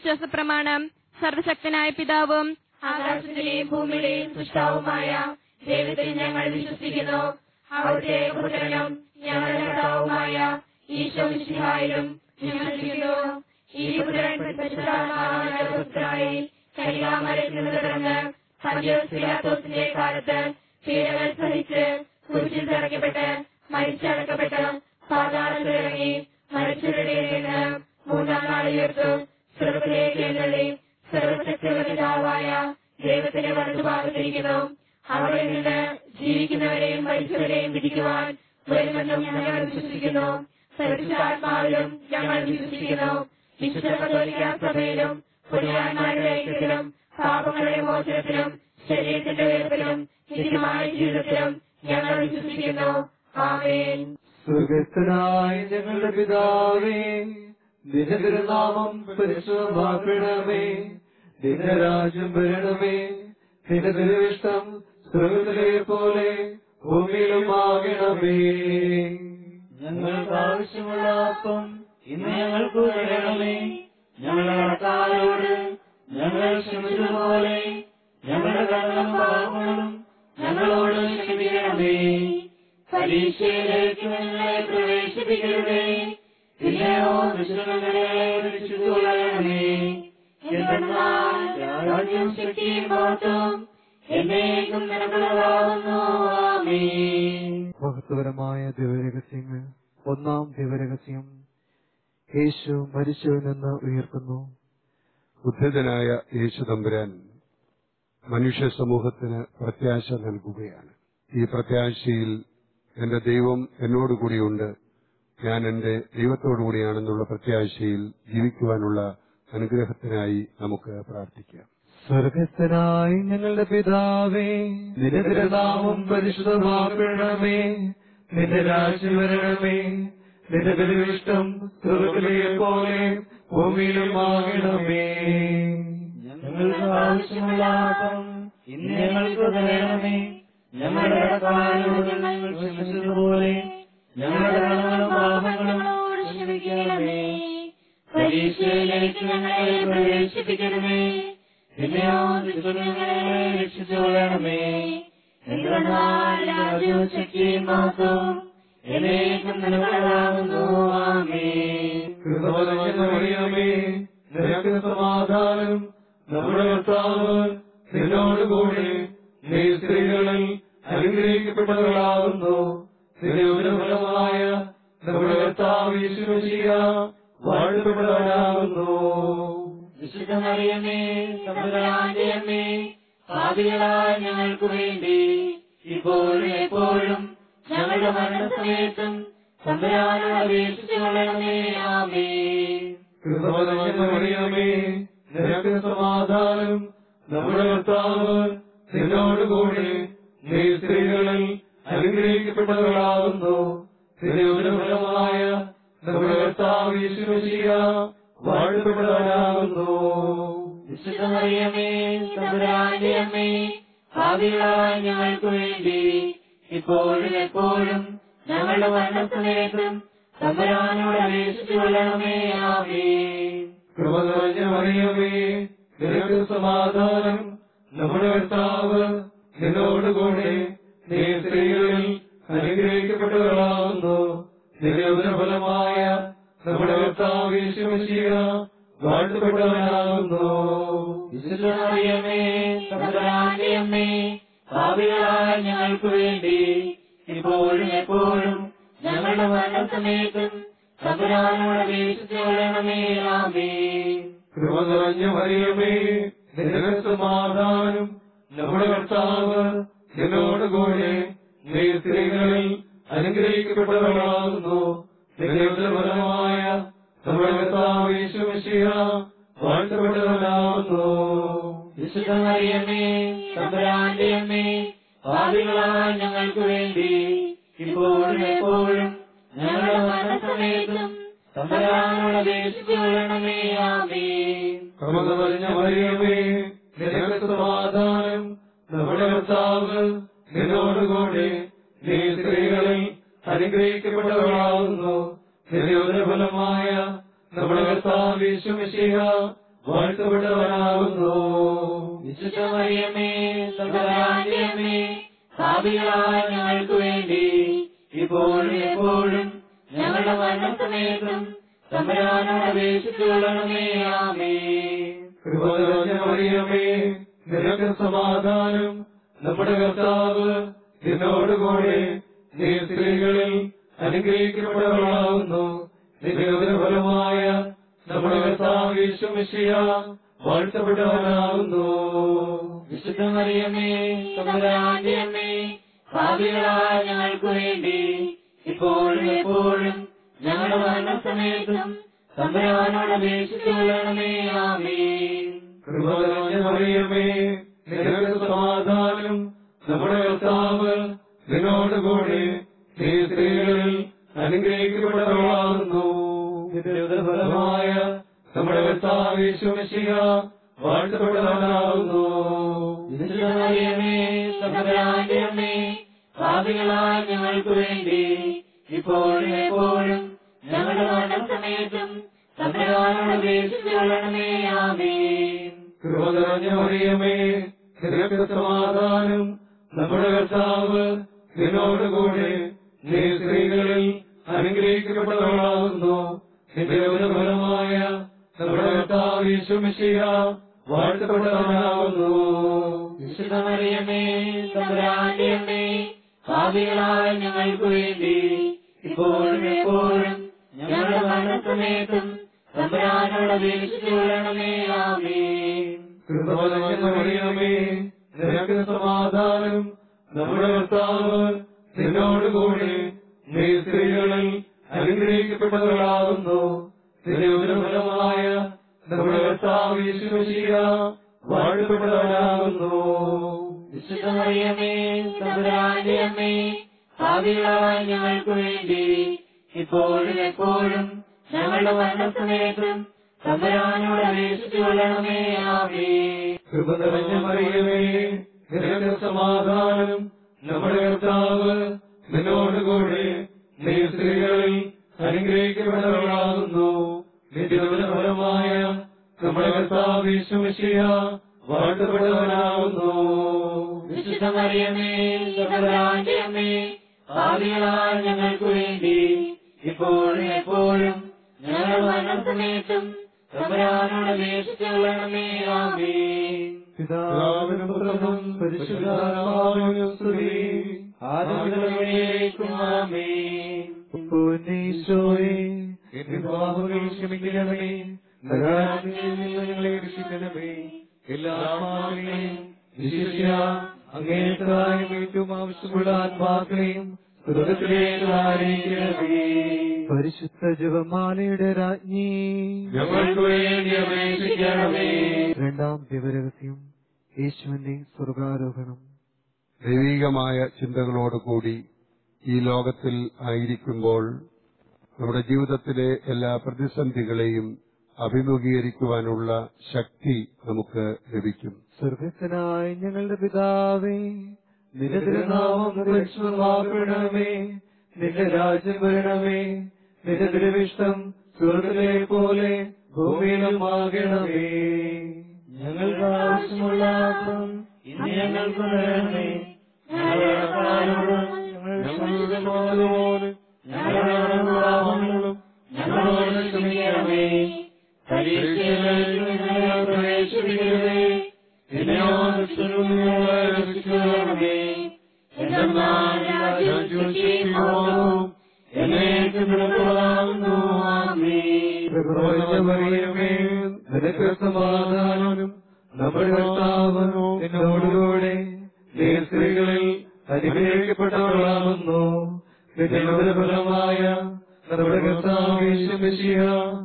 വിശ്വാസ പ്രമാണം സർവശക്തനായ പിതാവും ആകാശത്തിലെയും ഭൂമിയുടെയും സൃഷ്ടാവുമായ ദൈവത്തിൽ ഞങ്ങൾ വിശ്വസിക്കുന്നു അവിടുത്തെ പുത്രനും ഞങ്ങളുടെ കർത്താവുമായ ഈശോ മിശിഹായിലും വിശ്വസിക്കുന്നു ഈ പുത്രൻ പരിശുദ്ധാത്മാവിന്റെ പുത്രനായി കനികാമരത്തിൽ നിന്ന് പിറന്ന് പന്തിയോസിലാത്തോസിന്റെ കാലത്ത് പീഡകൾ സഹിച്ച് കുരിശിൽ തറയ്ക്കപ്പെട്ട് മരിച്ചടക്കപ്പെട്ട് പാതാളത്തിൽ ഇറങ്ങി മരിച്ചവരുടെ നിന്ന് മൂന്നാം നാൾ ഉയർത്തു സ്വർഗത്തിലേക്ക് എഴുന്നള്ളി സർവശക്തിയുള്ള പിതാവായ ദൈവത്തിന്റെ വലതുഭാഗത്തിരിക്കുന്നു അവിടെ നിന്ന് ജീവിക്കുന്നവരെയും മരിച്ചവരെയും വിധിക്കുവാൻ വരുമെന്നും ഞങ്ങൾ വിശ്വസിക്കുന്നു പരിശുദ്ധാത്മാവിലും ഞങ്ങൾ വിശ്വസിക്കുന്നു വിശുദ്ധ കത്തോലിക്ക സഭയിലും പുണ്യാന്മാരുടെ ഐക്യത്തിലും പാപങ്ങളുടെ മോചനത്തിലും ശരീരത്തിന്റെ ഉയർപ്പിലും നിത്യമായ ജീവിതത്തിലും ഞങ്ങൾ വിശ്വസിക്കുന്നു ആമേൻ സ്വർഗസ്ഥനായ ഞങ്ങളുടെ പിതാവേ നിന്റെ തിരുനാമം പരിശുദ്ധമാക്കണമേ നിന്റെ രാജ്യം വരണമേ നിന്റെ തിരുവിഷ്ടം സ്വർഗത്തിലെ പോലെ ഭൂമിയിലും ആകണമേ ഞങ്ങൾക്ക് ആവശ്യമുള്ള അപ്പം ഇന്ന് ഞങ്ങൾക്ക് തരണമേ ഞങ്ങളുടെ കടക്കാരോട് ഞങ്ങൾ ക്ഷമിച്ചതുപോലെ ഞങ്ങളുടെ കടലും പാപങ്ങളും ഞങ്ങളോട് ക്ഷമിക്കണമേ പരീക്ഷയിലേക്ക് ഞങ്ങളെ പ്രവേശിപ്പിക്കരുതേ പിന്നെയോ ദുഷ്ടങ്ങളെ രക്ഷിച്ചുകൊള്ളണമേ എന്തെന്നാൽ രാജ്യം ശക്തിയും മഹത്വം എന്നേക്കും നിനക്കുള്ളതാവുന്നു ആമേൻ മഹത്വപരമായ ദിവരഹസ്യങ്ങൾ ഒന്നാം ദിവരഹസ്യം യേശു മരിച്ചവരിൽ നിന്ന് ഉയർത്തുന്നു ഉദ്ധിതനായ യേശു തമ്പുരാൻ മനുഷ്യ സമൂഹത്തിന് പ്രത്യാശ നൽകുകയാണ് ഈ പ്രത്യാശയിൽ എന്റെ ദൈവം എന്നോടുകൂടിയുണ്ട് ഞാൻ എന്റെ ദൈവത്തോടുകൂടിയാണെന്നുള്ള പ്രത്യാശയിൽ ജീവിക്കുവാനുള്ള അനുഗ്രഹത്തിനായി നമുക്ക് പ്രാർത്ഥിക്കാം സ്വർഗസ്ഥനായി ഞങ്ങളുടെ പിതാവേ നിന്റെ തിരുനാമം പരിശുദ്ധമാക്കണമേ നിന്റെ രാജ്യം വരണമേ നിന്റെ തിരുവിഷ്ടം സ്വർഗത്തിലെ പോലെ ഭൂമിയിലും ആകണമേ ഞങ്ങൾക്ക് ആവശ്യമുള്ള അപ്പം ഇന്ന് ഞങ്ങൾക്ക് തരണമേ ഞങ്ങളുടെ കടക്കാരോട് ഞങ്ങൾ ക്ഷമിച്ചതുപോലെ ഞങ്ങളുടെ കടങ്ങളും പാപങ്ങളും ക്ഷമിക്കണമേ പരീക്ഷയിലേക്ക് ഞങ്ങളെ പ്രവേശിപ്പിക്കണമേ പിന്നെയോ ദുഷ്ടങ്ങളെ രക്ഷിച്ചുകൊള്ളണമേ എന്തെന്നാൽ രാജ്യവും ശക്തിയും മഹത്വവും എന്നേക്കും നിലവിളാകുന്നു ആമേൻ കൃതമറിയമേ നിനക്ക് സമാധാനം നമ്മുടെ കർത്താവ് നിന്നോടുകൂടി നീ സ്ത്രീകളിൽ അനുഗ്രഹിക്കപ്പെട്ടവളാകുന്നു നിന്റെ ഫലമായ നമ്മുടെ കർത്താവ് യേശുമിശിഹ വാഴ്ത്തപ്പെട്ടവനാകുന്നു വിശുദ്ധ മറിയമേ തമ്പുരാന്റെ അമ്മേ പാപികളായ ഞങ്ങൾക്ക് വേണ്ടി ഇപ്പോഴും എപ്പോഴും ഞങ്ങളുടെ മരണസമയത്തും തമ്പുരാനോട് അപേക്ഷിച്ചു കൊള്ളണമേ ആമേ കൃതമറിയമേ നിനക്ക് സമാധാനം നമ്മുടെ കർത്താവ് നിന്നോടുകൂടി നീ സ്ത്രീകളിൽ അനുഗ്രഹിക്കപ്പെട്ടവളാകുന്നു നിന്റെ ഫലമായ നമ്മുടെ കർത്താവ് യേശുമിശിഹ വാഴ്ത്തപ്പെട്ടവനാകുന്നു വിശുദ്ധ മറിയമേ തമ്പുരാന്റെ അമ്മേ പാപികളായ ഞങ്ങൾക്ക് വേണ്ടി ഇപ്പോഴും എപ്പോഴും ഞങ്ങളുടെ മരണസമയത്തും തമ്പുരാനോട് അപേക്ഷിച്ചു കൊള്ളണമേ ആമേ കൃപ നിറഞ്ഞ മറിയമേ നിനക്ക് സമാധാനം നമ്മുടെ കർത്താവ് നിന്നോടുകൂടി നീ സ്ത്രീകളിൽ അനുഗ്രഹിക്കപ്പെട്ടവളാകുന്നു നിന്റെ ഉദരഫലമായ നമ്മുടെ കർത്താവ് യേശുമിശിഹ വാഴ്ത്തപ്പെട്ടവനാകുന്നു വിശുദ്ധ മറിയമേ തമ്പുരാന്റെ അമ്മേ പാപികളായ ഞങ്ങൾക്ക് വേണ്ടി ഇപ്പോഴും എപ്പോഴും ഞങ്ങളുടെ മരണസമയത്തും തമ്പുരാനോട് അപേക്ഷിച്ചു കൊള്ളണമേ ആമേ കൃപ നിറഞ്ഞ മറിയമേ നിനക്ക് സമാധാനം നമ്മുടെ കർത്താവ് നിന്നോടുകൂടി നീ സ്ത്രീകളിൽ അനുഗ്രഹിക്കപ്പെട്ടവളാകുന്നു നിന്റെ ഉദരഫലമായ നമ്മുടെ കർത്താവ് യേശുമിശിഹ വാഴ്ത്തപ്പെട്ടവനാകുന്നു വിശുദ്ധ മറിയമേ തമ്പുരാന്റെ അമ്മേ പാപികളായ ഞങ്ങൾക്ക് വേണ്ടി ഇപ്പോഴും എപ്പോഴും ഞങ്ങളുടെ മരണസമയത്തും തമ്പുരാനോട് അപേക്ഷിച്ചു കൊള്ളണമേ ആമേ കൃപ നിറഞ്ഞ മറിയമേ നിനക്ക് സമാധാനം നമ്മുടെ കർത്താവ് നിന്നോടുകൂടി നീ സ്ത്രീകളിൽ അനുഗ്രഹിക്കപ്പെട്ടവളാകുന്നു നിന്റെ ഉദരഫലമായ നമ്മുടെ കർത്താവ് യേശുമിശിഹ വാഴ്ത്തപ്പെട്ടവനാകുന്നു വിശുദ്ധ മറിയമേ തമ്പുരാന്റെ അമ്മേ പാപികളായ ഞങ്ങൾക്ക് വേണ്ടി ഇപ്പോഴും എപ്പോഴും ഞങ്ങളുടെ മരണസമയത്തും തമ്പുരാനോട് അപേക്ഷിച്ചുകൊള്ളണമേ ആമേ കൃപമറിയമേ നിനക്ക് സമാധാനം നമ്മുടെ കർത്താവ് നിന്നോടുകൂടെ നീ സ്ത്രീകളിൽ അനുഗ്രഹിക്കപ്പെട്ടവളാകുന്നു നിന്റെ ഉദരഫലമായ നമ്മുടെ കർത്താവ് യേശുമിശിയ വാഴ്ത്തപ്പെട്ടവനാകുന്നു വിശുദ്ധ മറിയമേ തമ്പുരാന്റെ അമ്മേ പാപികളായ ഞങ്ങൾക്ക് വേണ്ടി ഇപ്പോഴും എപ്പോഴും ഞങ്ങളുടെ മരണസമയത്തും തമ്പുരാനോട് അപേക്ഷിച്ചുകൊള്ളണമേ ആമേ കൃപമറിയമേ നിനക്ക് സമാധാനം നമ്മുടെ കർത്താവ് നിന്നോടുകൂടെ നീ സ്ത്രീകളിൽ അനുഗ്രഹിക്കപ്പെട്ടവളാകുന്നു നിന്റെ ഉദരഫലമായ നമ്മുടെ കർത്താവ് യേശുമിശിയ വാഴ്ത്തപ്പെട്ടവനാകുന്നു വിശുദ്ധ മറിയമേ തമ്പുരാന്റെ അമ്മേ പാപികളായ ഞങ്ങൾക്ക് വേണ്ടി ഇപ്പോഴും എപ്പോഴും ഞങ്ങളുടെ മരണസമയത്തും തമ്പുരാനോട് അപേക്ഷിച്ചുകൊള്ളണമേ ആമേ കൃപ നിറഞ്ഞ മറിയമേ നിനക്ക് സമാധാനം നമ്മുടെ കർത്താവ് നിന്നോടുകൂടെ നീ സ്ത്രീകളിൽ അനുഗ്രഹിക്കപ്പെട്ടവളാകുന്നു നിന്റെ ഉദരഫലമായ നമ്മുടെ കർത്താവ് യേശുമിശിയ വാഴ്ത്തപ്പെട്ടവനാകുന്നു വിശുദ്ധ മറിയമേ തമ്പുരാന്റെ അമ്മേ പാപികളായ ഞങ്ങൾക്ക് വേണ്ടി ഇപ്പോഴും എപ്പോഴും ഞങ്ങളുടെ മരണസമയത്തും തമ്പുരാനോട് അപേക്ഷിച്ചുകൊള്ളണമേ ആമേ കൃപ നിറഞ്ഞ മറിയമേ നിനക്ക് സമാധാനം നമ്മുടെ കർത്താവ് നിന്നോടുകൂടെ നീ സ്ത്രീകളിൽ അനുഗ്രഹിക്കപ്പെട്ടവളാകുന്നു നിന്റെ ഉദരഫലമായ നമ്മുടെ കർത്താവ് യേശുമിശിയ വാഴ്ത്തപ്പെട്ടവനാകുന്നു വിശുദ്ധ മറിയമേ തമ്പുരാന്റെ അമ്മേ പാപികളായ ഞങ്ങൾക്ക് വേണ്ടി ഇപ്പോഴും എപ്പോഴും ഞങ്ങളുടെ മരണസമയത്തും തമ്പുരാനോട് അപേക്ഷിച്ചുകൊള്ളണമേ ആമേ കൃപ നിറഞ്ഞ മറിയമേ നിനക്ക് സമാധാനം നമ്മുടെ കർത്താവ് നിന്നോടുകൂടെ നീ സ്ത്രീകളിൽ അനുഗ്രഹിക്കപ്പെട്ടവളാകുന്നു നിന്റെ ഫലമായ നമ്മുടെ കർത്താവ് യേശുമിശിയ വാഴ്ത്തപ്പെട്ടവനാകുന്നു വിശുദ്ധ മറിയമേ തമ്പുരാന്റെ അമ്മേ പാപികളായ ഞങ്ങൾക്ക് വേണ്ടി ഇപ്പോഴും എപ്പോഴും ഞങ്ങളുടെ മരണസമയത്തും തമ്പുരാനോട് അപേക്ഷിച്ചുകൊള്ളണമേ ആമേ പിതാവിനും പുത്രനും പരിശുദ്ധാത്മാവിനും സ്തുതി ആദരവിലേക്കും ആമേ പൊന്നീശോയെ എന്റെ പാപങ്ങൾ ക്ഷമിക്കണമേ നരകാഗ്നിയിൽ നിന്ന് ഞങ്ങളെ രക്ഷിക്കണമേ എല്ലാ ആത്മാക്കളെയും വിശിഷ്യ അങ്ങേയത്തായും ഏറ്റവും ആവശ്യമുള്ള ആത്മാക്കളെയും സ്വർഗത്തിലേക്ക് ആനയിക്കണമേ പരിശുദ്ധ ജപമാലയുടെ രാജ്ഞി ഞങ്ങൾക്ക് വേണ്ടി അപേക്ഷിക്കണമേ രണ്ടാം ദിവരഹസ്യം യേശുവിന്റെ സ്വർഗാരോഹണം ദൈവികമായ ചിന്തകളോടുകൂടി ഈ ലോകത്തിൽ ആയിരിക്കുമ്പോൾ നമ്മുടെ ജീവിതത്തിലെ എല്ലാ പ്രതിസന്ധികളെയും അഭിമുഖീകരിക്കുവാനുള്ള ശക്തി നമുക്ക് ലഭിക്കും സ്വർഗസ്ഥനായ ഞങ്ങളുടെ പിതാവേ നിന്റെ തിരുനാമം പരിശുദ്ധമാക്കണമേ നിന്റെ രാജ്യം വരണമേ നിന്റെ തിരുവിഷ്ടം സ്വർഗത്തിലെ പോലെ ഭൂമിയിലും ആകണമേ ഞങ്ങൾക്ക് ആവശ്യമുള്ള അപ്പം ഇന്ന് ഞങ്ങൾക്ക് തരണമേ ഞങ്ങളുടെ കടക്കാരോട് ഞങ്ങളുടെ പോലെ ഞങ്ങളുടെ പാപങ്ങളും ഞങ്ങളോട് ക്ഷമിക്കണമേ പരീക്ഷയിലേക്ക് ഞങ്ങളെ പ്രവേശിപ്പിക്കരുതേ എന്നെയോ ദുഷ്ടനുങ്ങളെ രക്ഷിക്കണമേ എന്തെന്നാൽ രാജ്യവും ശക്തിയും എന്നേക്ക് നിലകൊള്ളാവുന്നു ആമേൻ പ്രപഞ്ചമറിയമേ നിനക്ക് സമാധാനം നമ്മുടെ കർത്താവനോ എന്നോടുകൂടെ നീ സ്ത്രീകളിൽ അനുഗ്രഹിക്കപ്പെട്ടവളാകുന്നു നിന്റെ ഫലമായ നമ്മുടെ കർത്താവ് യേശുമിശിഹ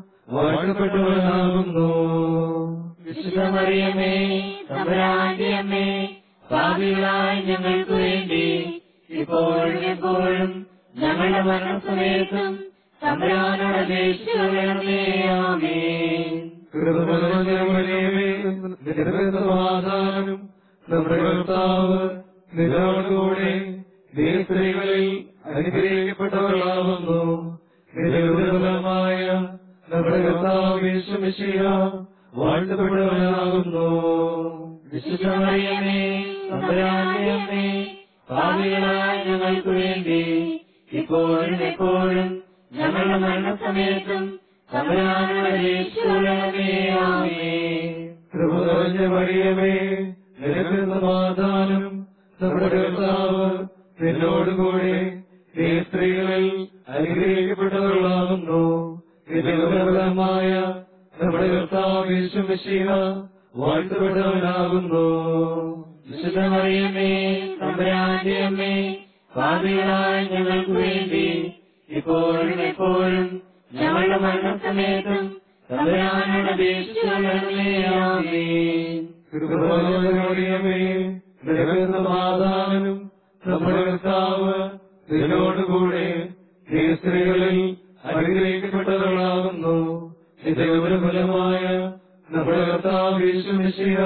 വാഴ്ത്തപ്പെട്ടവനാകുന്നു വിശുദ്ധ മറിയമേ തമ്പുരാന്റെ അമ്മേ പാപികളായ ഞങ്ങൾക്ക് വേണ്ടി ഇപ്പോഴും എപ്പോഴും ഞങ്ങളുടെ മരണസമയത്തും തമ്പുരാനോട് അപേക്ഷിച്ചുകൊള്ളണമേ ആമേൻ കൃപമറിയമേ നിനക്ക് സമാധാനം നമ്മുടെ കർത്താവ് നിന്നോടുകൂടെ നീ സ്ത്രീകളിൽ അനുഗ്രഹിക്കപ്പെട്ടവളാകുന്നു നിന്റെ ഫലമായ നമ്മുടെ കർത്താവ് യേശുമിശിഹ വാഴ്ത്തപ്പെട്ടവനാകുന്നു വിശുദ്ധമറിയമേ തമ്പുരാന്റെ അമ്മേ പാപികളായ ഞങ്ങൾക്ക് വേണ്ടി ഇപ്പോഴും എപ്പോഴും ഞങ്ങളുടെ മരണസമയത്തും തമ്പുരാനോട് അപേക്ഷിച്ചുകൊള്ളണമേ ആമേൻ കൃപ നിറഞ്ഞ മറിയമേ നിനക്ക് സമാധാനം നമ്മുടെ കർത്താവ് നിന്നോടുകൂടെ നീ സ്ത്രീകളിൽ അനുഗ്രഹിക്കപ്പെട്ടവളാകുന്നു നിന്റെ ഉദരഫലമായ നമ്മുടെ കർത്താവ് യേശുമിശിഹ വാഴ്ത്തപ്പെട്ടവനാകുന്നു വിശുദ്ധമറിയമേ തമ്പുരാന്റെ അമ്മേ പാപികളായ ഞങ്ങൾക്ക് വേണ്ടി ഇപ്പോഴും എപ്പോഴും ഞങ്ങളുടെ മരണസമയത്തും തമ്പുരാനോട് അപേക്ഷിച്ചുകൊള്ളണമേ ആമേൻ കൃപ നിറഞ്ഞ മറിയമേ നിനക്ക് സമാധാനം നമ്മുടെ കർത്താവ് നിന്നോടുകൂടെ നീ സ്ത്രീകളിൽ അനുഗ്രഹിക്കപ്പെട്ടവളാകുന്നു നിന്റെ ഉദരഫലമായ നമ്മുടെ കർത്താവ് യേശുമിശിഹ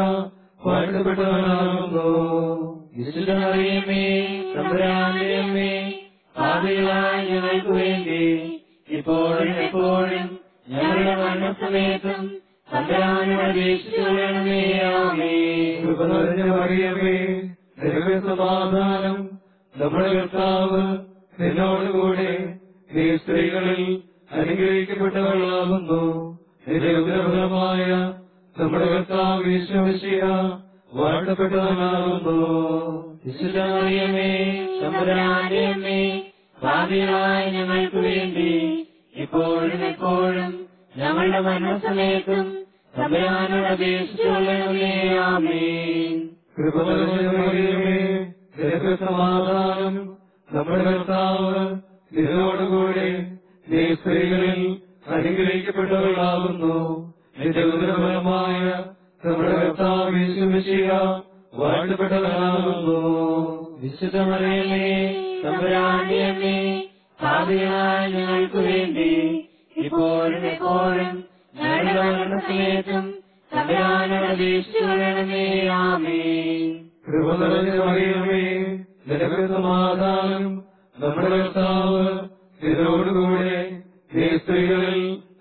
വാഴ്ത്തപ്പെട്ടവനാകുന്നു വിശുദ്ധമറിയമേ തമ്പുരാന്റെ അമ്മേ പാപികളായ ഞങ്ങൾക്ക് വേണ്ടി ഇപ്പോഴും എപ്പോഴും ഞങ്ങളുടെ മരണസമയത്തും തമ്പുരാനോട് അപേക്ഷിച്ചുകൊള്ളണമേ ആമേൻ കൃപ നിറഞ്ഞ മറിയമേ നിനക്ക് സമാധാനം നമ്മുടെ കർത്താവ് നിന്നോടുകൂടെ നീ സ്ത്രീകളിൽ അനുഗ്രഹിക്കപ്പെട്ടവളാകുന്നു നിന്റെ ഉദരഫലമായ നമ്മുടെ കർത്താവ് യേശുമിശിഹ വാഴ്ത്തപ്പെട്ടവനാകുന്നു വിശുദ്ധമറിയമേ തമ്പുരാന്റെ അമ്മേ പാപികളായ ഞങ്ങൾക്ക് വേണ്ടി ഇപ്പോഴും എപ്പോഴും ഞങ്ങളുടെ മരണസമയത്തും തമ്പുരാനോട് അപേക്ഷിച്ചുകൊള്ളണമേ ആമേൻ കൃപ നിറഞ്ഞ മറിയമേ നിനക്ക് സമാധാനം നമ്മുടെ കർത്താവ് നിന്നോടുകൂടെ നീ സ്ത്രീകളിൽ അനുഗ്രഹിക്കപ്പെട്ടവളാകുന്നു നിന്റെ ഉദരഫലമായ നമ്മുടെ കർത്താവ് യേശുമിശിഹ വാഴ്ത്തപ്പെട്ടവനാകുന്നു വിശുദ്ധമറിയമേ തമ്പുരാന്റെ അമ്മേ പാപികളായ ഞങ്ങൾക്ക് വേണ്ടി ഇപ്പോഴും എപ്പോഴും ഞങ്ങളുടെ മരണസമയത്തും തമ്പുരാനോട് അപേക്ഷിച്ചുകൊള്ളണമേ ആമേൻ കൃപ നിറഞ്ഞ മറിയമേ നിനക്ക് സമാധാനം നമ്മുടെ കർത്താവ് നിന്നോടുകൂടെ നീ സ്ത്രീകളിൽ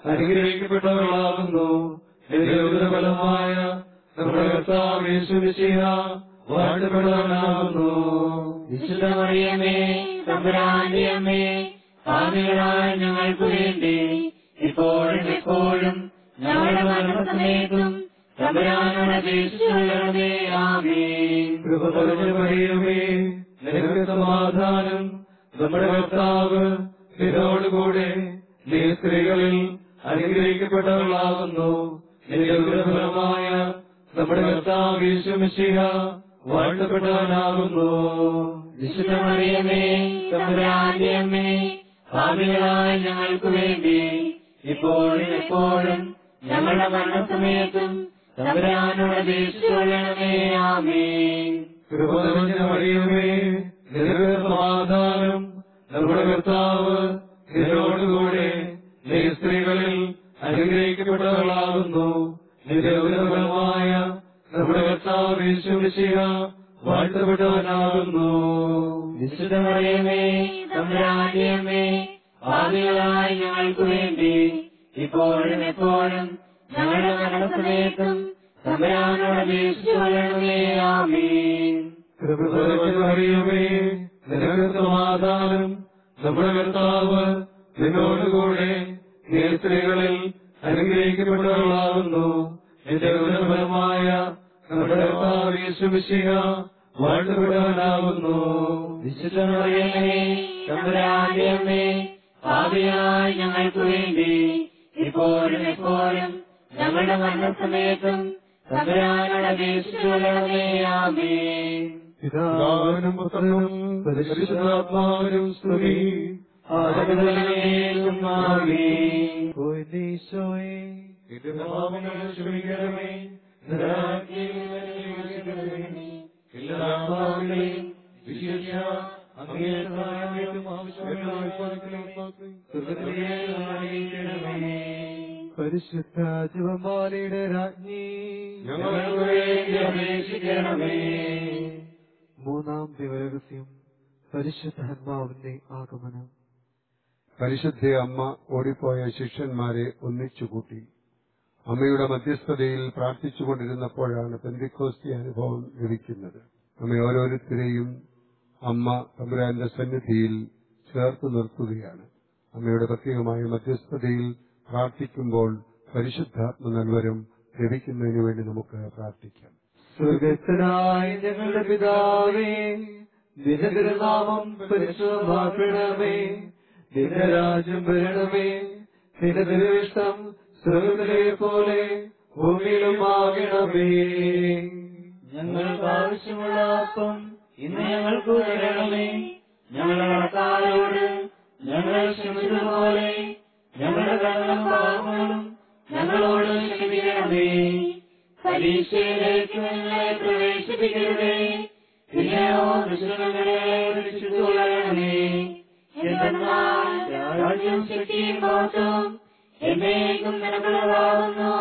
അനുഗ്രഹിക്കപ്പെട്ടവളാകുന്നു നിന്റെ ഉദരഫലമായ നമ്മുടെ കർത്താവ് യേശുമിശിഹ വാഴ്ത്തപ്പെട്ടവനാകുന്നു വിശുദ്ധമറിയമേ തമ്പുരാന്റെ അമ്മേ പാപികളായ ഞങ്ങൾക്ക് വേണ്ടി ഇപ്പോഴും എപ്പോഴും ഞങ്ങളുടെ മരണസമയത്തും തമ്പുരാനോട് അപേക്ഷിച്ചുകൊള്ളണമേ ആമേൻ കൃപ നിറഞ്ഞ മറിയമേ നിനക്ക് സമാധാനം നമ്മുടെ കർത്താവ് നിന്നോടുകൂടെ നീ സ്ത്രീകളിൽ അനുഗ്രഹിക്കപ്പെട്ടവളാകുന്നു നിന്റെ ഉദരഫലമായ നമ്മുടെ കർത്താവ് യേശുമിശിഹ വാഴ്ത്തപ്പെട്ടവനാകുന്നു വിശുദ്ധമറിയമേ തമ്പുരാന്റെ അമ്മേ പാപികളായ ഞങ്ങൾക്ക് വേണ്ടി ഇപ്പോഴും എപ്പോഴും ഞങ്ങളുടെ മരണസമയത്തും തമ്പുരാനോട് അപേക്ഷിച്ചുകൊള്ളണമേ ആമേൻ കൃപ നിറഞ്ഞ മറിയമേ നിനക്ക് സമാധാനം നമ്മുടെ കർത്താവ് നിന്നോടുകൂടെ നീ സ്ത്രീകളിൽ അനുഗ്രഹിക്കപ്പെട്ടവളാകുന്നു നിന്റെ ഉദരഫലമായ നമ്മുടെ കർത്താവ് യേശുമിശിഹ വാഴ്ത്തപ്പെട്ടവനാകുന്നു വിശുദ്ധമറിയമേ തമ്പുരാന്റെ അമ്മേ പാപികളായ ഞങ്ങൾക്ക് വേണ്ടി ഇപ്പോഴും എപ്പോഴും ഞങ്ങളുടെ മരണസമയത്തും തമ്പുരാനോട് അപേക്ഷിച്ചുകൊള്ളണമേ ആമേൻ കൃപ നിറഞ്ഞ മറിയമേ നിനക്ക് സമാധാനം നമ്മുടെ കർത്താവ് നിന്നോടുകൂടെ നീ സ്ത്രീകളിൽ അനുഗ്രഹിക്കപ്പെട്ടവളാകുന്നു നിന്റെ ഉദരഫലമായ നമ്മുടെ കർത്താവ് യേശുമിശിഹ വാഴ്ത്തപ്പെട്ടവനാകുന്നു വിശുദ്ധമറിയമേ തമ്പുരാന്റെ അമ്മേ പാപികളായ ഞങ്ങൾക്ക് വേണ്ടി ഇപ്പോഴും എപ്പോഴും ഞങ്ങളുടെ മരണസമയത്തും തമ്പുരാനോട് അപേക്ഷിച്ചുകൊള്ളണമേ ആമേൻ പിതാവിനും പുത്രനും പരിശുദ്ധാത്മാവിനും സ്തുതി ആദരവേലും ആമേൻ പോയി നീശോയെ എന്റെ പാപങ്ങൾ ക്ഷമിക്കണമേ എല്ലാ പാപങ്ങളെയും വിശേഷ അങ്ങേയറ്റം ആവശ്യമില്ല പരിശുദ്ധ ജപമാലയുടെ രാജ്ഞി ഞങ്ങൾക്ക് വേണ്ടി അപേക്ഷിക്കണമേ മൂന്നാം ദിവരഹസ്യം പരിശുദ്ധാത്മാവിന്റെ ആഗമനം പരിശുദ്ധ അമ്മ ഓടിപ്പോയ ശിഷ്യന്മാരെ ഒന്നിച്ചുകൂട്ടി അമ്മയുടെ മധ്യസ്ഥതയിൽ പ്രാർത്ഥിച്ചുകൊണ്ടിരുന്നപ്പോഴാണ് പെന്തിക്കോസ്തി അനുഭവം ലഭിക്കുന്നത് നമ്മെ ഓരോരുത്തരെയും അമ്മ തമ്പുരാന്റെ സന്നിധിയിൽ ചേർത്ത് നിർത്തുകയാണ് അമ്മയുടെ പ്രത്യേകമായ മധ്യസ്ഥതയിൽ പ്രാർത്ഥിക്കുമ്പോൾ പരിശുദ്ധാത്മ നൽവരം ലഭിക്കുന്നതിന് വേണ്ടി നമുക്ക് പ്രാർത്ഥിക്കാം സ്വർഗസ്ഥനായ ഞങ്ങളുടെ പിതാവേ നിന്റെ തിരുനാമം പരിശുദ്ധമാക്കണമേ നിന്റെ രാജ്യം വരണമേ നിന്റെ തിരുവിഷ്ടം സ്വർഗത്തിലെ പോലെ ഭൂമിയിലും ആകണമേ ഞങ്ങൾക്ക് ആവശ്യമുള്ള അപ്പം ഇന്ന് ഞങ്ങൾക്ക് തരണമേ ഞങ്ങളുടെ കടക്കാരോട് ഞങ്ങൾ ക്ഷമിച്ചതുപോലെ ഞങ്ങളുടെ കടലും പാപങ്ങളും ഞങ്ങളോട് ക്ഷമിക്കണമേ പരീക്ഷയിലേക്ക് ഞങ്ങളെ പ്രവേശിപ്പിക്കരുതേ പിന്നെയോ ദുഷ്ടങ്ങളെ രക്ഷിച്ചുകൊള്ളണമേ എന്തെന്നാൽ രാജ്യം ശക്തിയും ബോധവും എന്നേക്കും നിനക്കുള്ളതാവുന്നു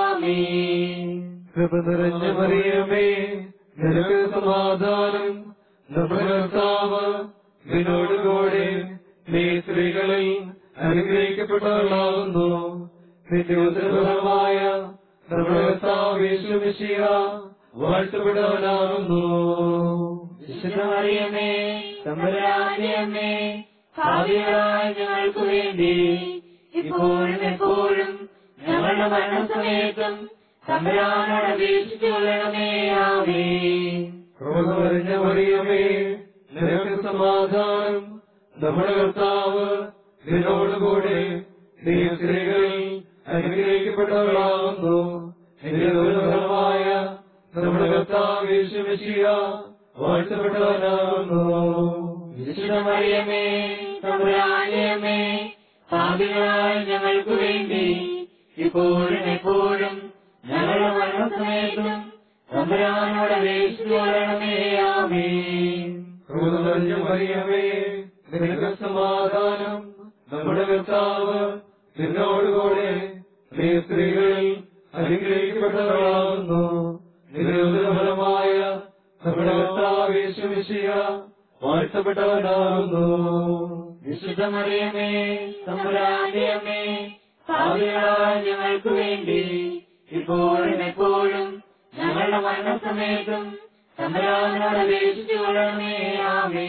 ആമേൻ കൃപ നിറഞ്ഞ മറിയമേ നിനക്ക് സമാധാനം നമ്മുടെ കർത്താവ് നിന്നോടുകൂടെ നീ സ്ത്രീകളിൽ അനുഗ്രഹിക്കപ്പെട്ടവളാകുന്നു നിന്റെ ഉദരഫലമായ നമ്മുടെ കർത്താവ് യേശുമിശിഹ വാഴ്ത്തപ്പെട്ടവനാകുന്നു വിശുദ്ധമറിയമേ തമ്പുരാന്റെ അമ്മേ ഭാവികളായ ഞങ്ങൾക്ക് വേണ്ടി ഇപ്പോഴും എപ്പോഴും ഞങ്ങളുടെ മരണസമയത്തും തമ്പുരാനോട് അപേക്ഷിച്ചു കൊള്ളണമേ ആമേ കൃപ നിറഞ്ഞ മറിയമേ നിനക്ക് സമാധാനം നമ്മുടെ കർത്താവ് നിന്നോടുകൂടെ നീ സ്ത്രീകളിൽ അനുഗ്രഹിക്കപ്പെട്ടവളാകുന്നു നിന്റെ ദുർബലമായ നമ്മുടെ കർത്താവ് യേശുമിശിഹ വാഴ്ത്തപ്പെട്ടവനാകുന്നു വിശുദ്ധമറിയമേ തമ്പുരാന്റെ അമ്മേ ഭാവികളായ ഞങ്ങൾക്ക് വേണ്ടി ഇപ്പോഴും എപ്പോഴും ഞങ്ങളുടെ മരണസമയത്തും തമ്പുരാനോട് അപേക്ഷിച്ചു കൊള്ളണമേ ആമേ കൃപ നിറഞ്ഞ മറിയമേ നിനക്ക് സമാധാനം നമ്മുടെ കർത്താവ് നിന്നോടുകൂടെ നീ സ്ത്രീകളിൽ അനുഗ്രഹിക്കപ്പെട്ടവളാകുന്നു നിന്റെ ഉദരഫലമായ നമ്മുടെ കർത്താവ് യേശുമിശിഹ വാഴ്ത്തപ്പെട്ടവനാകുന്നു വിശുദ്ധമറിയമേ തമ്പുരാന്റെ അമ്മേ ഭാവികളായ ഞങ്ങൾക്ക് വേണ്ടി ഇപ്പോഴും എപ്പോഴും ഞങ്ങളുടെ മരണസമയത്തും തമ്പുരാനോട് അപേക്ഷിച്ചു കൊള്ളണമേ ആമേ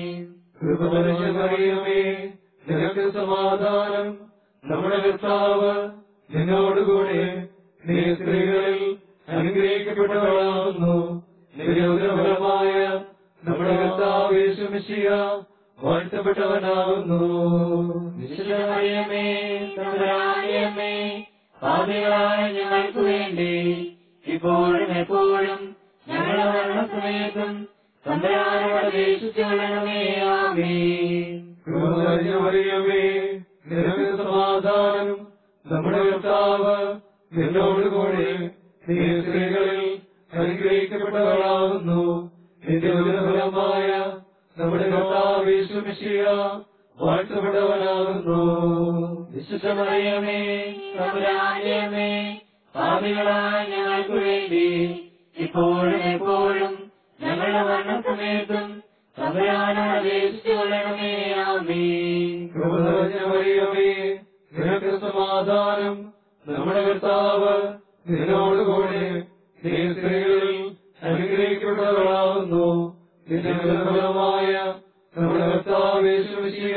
കൃപ നിറഞ്ഞ മറിയമേ നിനക്ക് സമാധാനം നമ്മുടെ കർത്താവ് നിന്നോടുകൂടെ നീ സ്ത്രീകളിൽ അനുഗ്രഹിക്കപ്പെട്ടവളാകുന്നു നിന്റെ ഉദരഫലമായ നമ്മുടെ കർത്താവ് യേശുമിശിഹ വാഴ്ത്തപ്പെട്ടവനാകുന്നു വിശുദ്ധമറിയമേ തമ്പുരാന്റെ അമ്മേ ഭാവികളായ ഞങ്ങൾക്ക് വേണ്ടി ഇപ്പോഴും എപ്പോഴും ഞങ്ങളുടെ മരണസമയത്തും തമ്പുരാനോട് അപേക്ഷിച്ചു കൊള്ളണമേ ആമേ കൃപ നിറഞ്ഞ മറിയമേ നിനക്ക് സമാധാനം നമ്മുടെ കർത്താവ് നിന്നോടുകൂടെ നീ സ്ത്രീകളിൽ അനുഗ്രഹിക്കപ്പെട്ടവളാകുന്നു നിന്റെ ഉദരഫലമായ നമ്മുടെ കർത്താവ് യേശുമിശിഹ വാഴ്ത്തപ്പെട്ടവനാകുന്നു വിശുദ്ധമറിയമേ തമ്പുരാന്റെ അമ്മേ പാപികളായ ഞങ്ങൾക്ക് വേണ്ടി ഇപ്പോഴും എപ്പോഴും ഞങ്ങളുടെ മരണസമയത്തും തമ്പുരാനോട് അപേക്ഷിച്ചു കൊള്ളണമേ ആമേ കൃപ നിറഞ്ഞ മറിയമേ നിനക്ക് സമാധാനം നമ്മുടെ കർത്താവ് നിന്നോടുകൂടെ നീ സ്ത്രീകളിൽ അനുഗ്രഹിക്കപ്പെട്ടവളാകുന്നു നിന്റെ ഉദരഫലമായ നമ്മുടെ കർത്താവ് യേശുമിശിഹ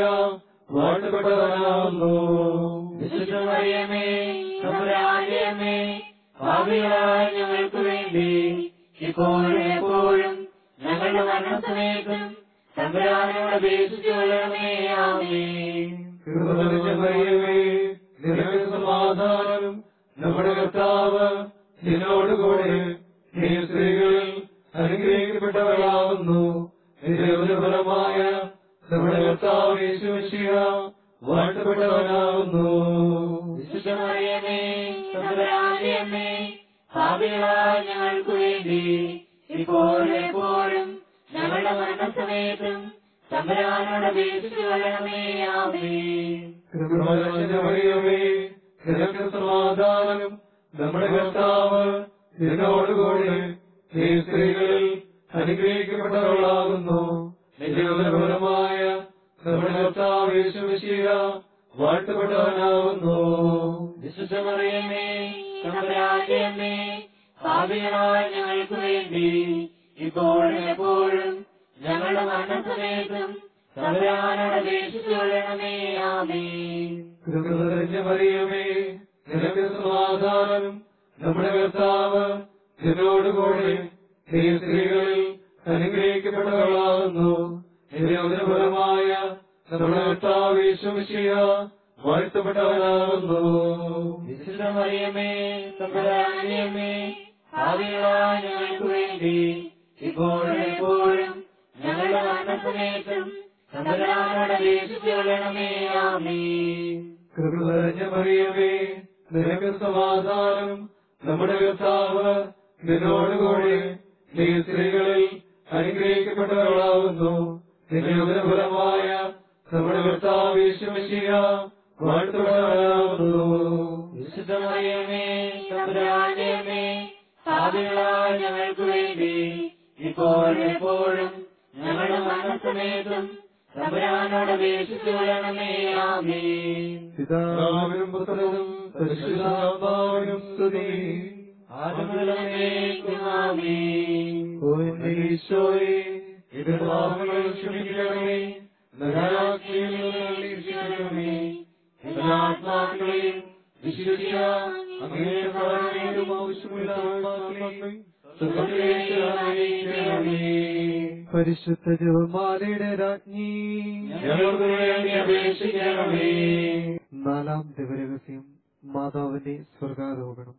വാഴ്ത്തപ്പെട്ടവനാകുന്നു വിശുദ്ധമറിയമേ തമ്പുരാന്റെ അമ്മേ പാപികളായ ഞങ്ങൾക്ക് വേണ്ടി ഇപ്പോഴും എപ്പോഴും ഞങ്ങളുടെ മരണസമയത്തും തമ്പുരാനോട് അപേക്ഷിച്ചു കൊള്ളണമേ ആമേ കൃപ നിറഞ്ഞ മറിയമേ നിനക്ക് സമാധാനം നമ്മുടെ കർത്താവ് നിന്നോടുകൂടെ നീ സ്ത്രീകളിൽ അനുഗ്രഹിക്കപ്പെട്ടവളാകുന്നു നിന്റെ ഉദരഫലമായ നമ്മുടെ കർത്താവ് യേശുമിശിഹ വാഴ്ത്തപ്പെട്ടവനാകുന്നു വിശുദ്ധമറിയമേ തമ്പുരാന്റെ അമ്മേ പാപികളായ ഞങ്ങൾക്ക് വേണ്ടി ഇപ്പോഴും എപ്പോഴും ഞങ്ങളുടെ മരണസമയത്തും തമ്പുരാനോട് അപേക്ഷിച്ചു കൊള്ളണമേ ആമേ കൃപ നിറഞ്ഞ മറിയമേ നിനക്ക് സമാധാനം നമ്മുടെ കർത്താവ് നിന്നോടുകൂടെ നീ സ്ത്രീകളിൽ അനുഗ്രഹിക്കപ്പെട്ടവളാകുന്നു നിന്റെ ഉദരഫലമായ നമ്മുടെ കർത്താവ് യേശുമിശിഹ വാഴ്ത്തപ്പെട്ടവനാകുന്നു വിശുദ്ധമറിയമേ തമ്പുരാന്റെ അമ്മേ പാപികളായ ഞങ്ങൾക്ക് വേണ്ടി ഇപ്പോഴും എപ്പോഴും ഞങ്ങളുടെ മരണസമയത്തും തമ്പുരാനോട് അപേക്ഷിച്ചുകൊള്ളണമേ ആമേൻ കൃപ നിറഞ്ഞ മറിയമേ നിനക്ക് സമാധാനം നമ്മുടെ കർത്താവ് നിന്നോടുകൂടെ നീ സ്ത്രീകളിൽ അനുഗ്രഹിക്കപ്പെട്ടവളാകുന്നു നിന്റെ ഫലമായ നമ്മുടെ കർത്താവ് യേശുമിശിഹ വാഴ്ത്തപ്പെട്ടവനാകുന്നു വിശുദ്ധ മറിയമേ തമ്പുരാന്റെ അമ്മേ ഭാവികളായ ഞങ്ങൾക്ക് വേണ്ടി ഇപ്പോഴും എപ്പോഴും ഞങ്ങളുടെ മരണസമയത്തും തമ്പുരാനോട് അപേക്ഷിച്ചുകൊള്ളണമേ ആമേൻ കൃപ നിറഞ്ഞ മറിയമേ നിനക്ക് സമാധാനം നമ്മുടെ കർത്താവ് നിന്നോടുകൂടെ നീ സ്ത്രീകളിൽ അനുഗ്രഹിക്കപ്പെട്ടവളാകുന്നു നിന്റെ ഫലമായ നമ്മുടെ കർത്താവ് യേശുമിശിഹ വാഴ്ത്തപ്പെട്ടവനാകുന്നു വിശുദ്ധ മറിയമേ തമ്പുരാന്റെ അമ്മേ ഭാവികളായ ഞങ്ങൾക്ക് വേണ്ടി ഇപ്പോഴും എപ്പോഴും ഞങ്ങളുടെ മരണസമയത്തും തമ്പുരാനോട് അപേക്ഷിച്ചുകൊള്ളണമേ ആമേൻ പിതാവിനും പുത്രനും പരിശുദ്ധാത്മാവിനും സ്തുതി ആദ്യമുള്ളവരേക്കും ആമേൻ ഓ എന്റെ ഈശോയെ ഇത് പാപങ്ങൾ ക്ഷമിക്കണമേ നരകാഗ്നിയിൽ നിന്ന് രക്ഷിക്കണമേ എല്ലാ ആത്മാക്കളെയും വിശുദ്ധിയ അങ്ങേ സഹായം ആവശ്യമുള്ള ആത്മാക്കളെ സുഖത്തിലേക്ക് ആനയിക്കണമേ പരിശുദ്ധ ജപമാലയുടെ രാജ്ഞി ഞങ്ങൾക്ക് വേണ്ടി അപേക്ഷിക്കണമേ നാലാം ദിവരഹസ്യം മാതാവിന്റെ സ്വർഗാരോപണം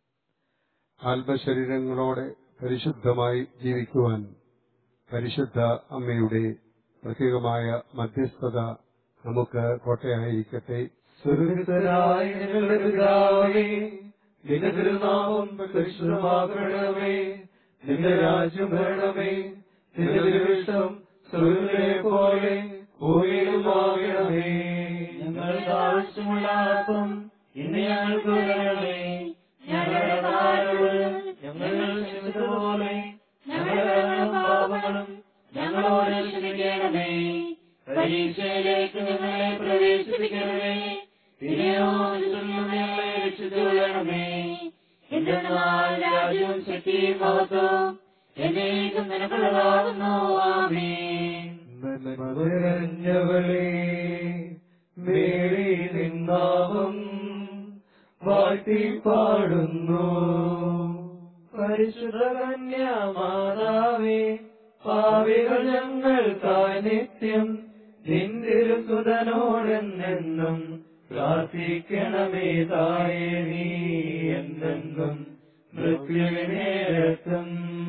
ആത്മശരീരങ്ങളോടെ പരിശുദ്ധമായി ജീവിക്കുവാൻ പരിശുദ്ധ അമ്മയുടെ പ്രത്യേകമായ മധ്യസ്ഥത നമുക്ക് കോട്ടയായിരിക്കട്ടെ സ്വർഗസ്ഥനായ ഞങ്ങളുടെ പിതാവേ നിന്റെ തിരുനാമം പരിശുദ്ധമാക്കണമേ നിന്റെ രാജ്യം വരണമേ നിന്റെ തിരുവിഷ്ടം സ്വർഗത്തിലെ പോലെ ഭൂമിയിലും ആകണമേ ഞങ്ങൾക്ക് ആവശ്യമുള്ള അപ്പം ഇന്ന് ഞങ്ങൾക്ക് തരണമേ ഞങ്ങളുടെ കാരോട് ഞങ്ങൾ ക്ഷമിച്ചതുപോലെ ഞങ്ങളുടെ കടങ്ങളും പാപങ്ങളും ഞങ്ങളോട് ക്ഷമിക്കണമേ പരീക്ഷയിലേക്ക് ഞങ്ങളെ പ്രവേശിപ്പിക്കണമേ പിന്നെയോ ദുഷ്ടനിൽ ഞങ്ങളെ രക്ഷിച്ചുകൊള്ളണമേ എന്തെന്നാൽ രാജ്യവും ശക്തിയും മഹത്വവും എന്നേക്കും നിനക്കുള്ളതാകുന്നു ആമേൻ നിറഞ്ഞവളേ മേരി നിന്നാമം വാഴ്ത്തി പാടുന്നു പരിശുദ്ധ കന്യാമാതാവേ പാവികൾ ഞങ്ങൾക്കായി നിത്യം നിന്തിരു സുതനോടെന്നെന്നും പ്രാർത്ഥിക്കണമേ തായേ നീ എന്നെന്നും മൃത്യുവിനേരത്തും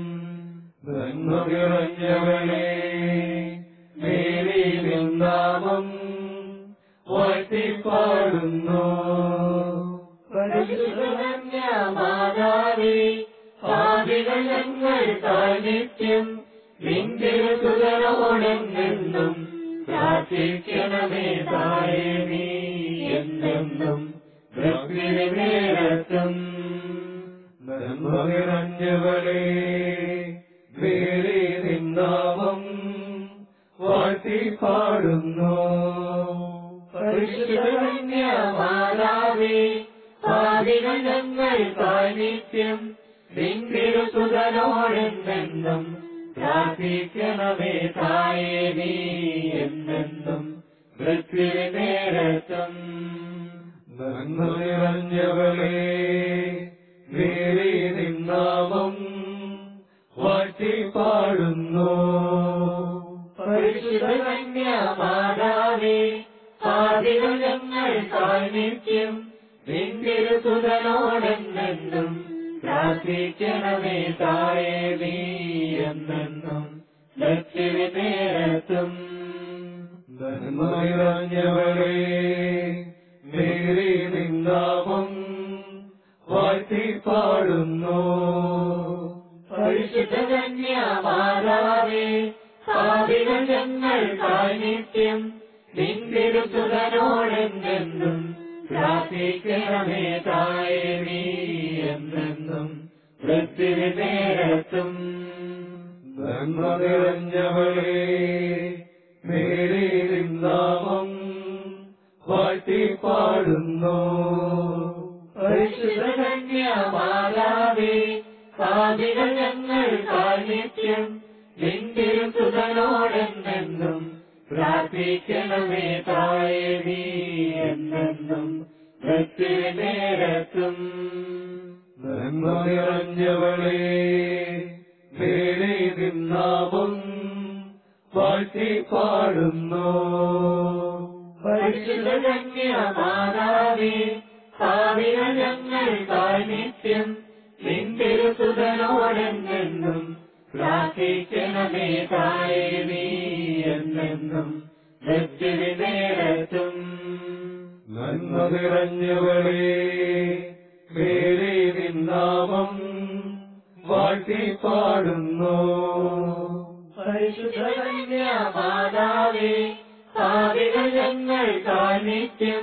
ബ്രഹ്മവിറഞ്ഞവളേ മേരി നിന്നാമം വാഴ്ത്തി പാടുന്നു പരിശുദ്ധമാതാവേ പാപികൾ ഞങ്ങൾക്കായി നിത്യം നിന്റെ സുതനോടെന്നെന്നും പ്രാർത്ഥിക്കണമേ തായേ നീ എന്നെന്നും മൃത്യുവിനേരത്തും ബ്രഹ്മവിറഞ്ഞവളേ മേരി നിന്നാമം വാഴ്ത്തി പാടുന്നു പരിശുദ്ധമാതാവേ പാപികൾ ഞങ്ങൾക്കായി നിത്യം നിന്റെ സുതനോടെന്നെന്നും പ്രാർത്ഥിക്കണമേ തായേ നീ എന്നെന്നും മൃത്യുവിനേരത്തും നന്മനിറഞ്ഞവളേ മേരി നിന്നാമം വാഴ്ത്തി പാടുന്നു പരിശുദ്ധമാതാവേ പാപികൾ ഞങ്ങൾക്കായി നിത്യം നിന്റെ സുതനോടെന്നെന്നും പ്രാർത്ഥിക്കണമേ തായേ നീ എന്നെന്നും മൃത്യുവിനേരത്തും നന്മനിറഞ്ഞവളേ മേരി നിന്നാമം വാഴ്ത്തി പാടുന്നു പരിശുദ്ധമാതാവേ പാപികൾ ഞങ്ങൾക്കായി നിത്യം നിന്റെ സുതനോടെന്നെന്നും പ്രാർത്ഥിക്കണമേ തായേ നീ എന്നെന്നും മൃത്യുവിനേരത്തും നന്മനിറഞ്ഞവളേ മേരി നിന്നാമം വാഴ്ത്തി പാടുന്നു പരിശുദ്ധ മാതാവേ പാപികൾ ഞങ്ങൾ കാണിത്യം നിന്തിരുസുതനോടെന്നെന്നും പ്രാർത്ഥിക്കണമേ തായേ നീ എന്നെന്നും മൃത്യു നേരത്തും നന്മ നിറഞ്ഞവളേ മേലെ നിന്നാവും വാഴ്ത്തി പാടുന്നു പരിശുദ്ധ കന്യ മാതാവേ പാവികൾ ഞങ്ങൾ കാണിത്യം നിന്തിരുസുതനോടെന്നെന്നും പ്രാർത്ഥിക്കണമേ തായേ നീ എന്നെന്നും മൃത്യു നേരത്തും നന്മ നിറഞ്ഞവളേ മേലെ നിന്നാമം വാഴ്ത്തി പാടുന്നു പരിശുദ്ധ കന്യ മാതാവേ പാവികൾ ഞങ്ങൾ കാണിത്യം